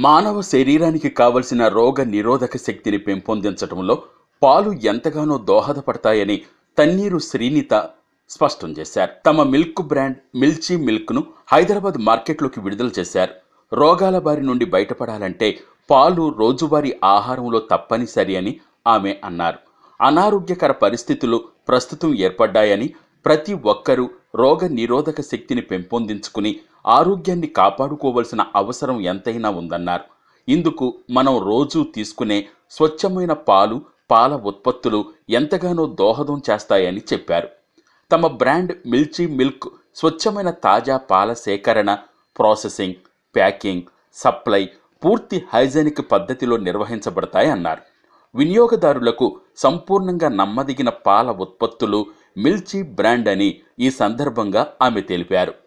మానవ శరీరానికి కావలసిన రోగ నిరోధక శక్తిని పెంపొందించడంలో పాలు ఎంతగానో దోహదపడతాయని తన్నీరు శ్రీనిత స్పష్టం చేశారు తమ మిల్క్ బ్రాండ్ మిల్చీ మిల్క్ను హైదరాబాద్ మార్కెట్లోకి విడుదల చేశారు రోగాల బారి నుండి బయటపడాలంటే పాలు రోజువారీ ఆహారంలో తప్పనిసరి అని ఆమె అన్నారు అనారోగ్యకర పరిస్థితులు ప్రస్తుతం ఏర్పడ్డాయని ప్రతి ఒక్కరూ రోగ నిరోధక శక్తిని పెంపొందించుకుని ఆరోగ్యాన్ని కాపాడుకోవలసిన అవసరం ఎంతైనా ఉందన్నారు ఇందుకు మనం రోజూ తీసుకునే స్వచ్ఛమైన పాలు పాల ఉత్పత్తులు ఎంతగానో దోహదం చేస్తాయని చెప్పారు తమ బ్రాండ్ మిల్చీ మిల్క్ స్వచ్ఛమైన తాజా పాల సేకరణ ప్రాసెసింగ్ ప్యాకింగ్ సప్లై పూర్తి హైజెనిక్ పద్ధతిలో నిర్వహించబడతాయి అన్నారు వినియోగదారులకు సంపూర్ణంగా నమ్మదగిన పాల ఉత్పత్తులు మిల్చీ బ్రాండ్ అని ఈ సందర్భంగా ఆమె తెలిపారు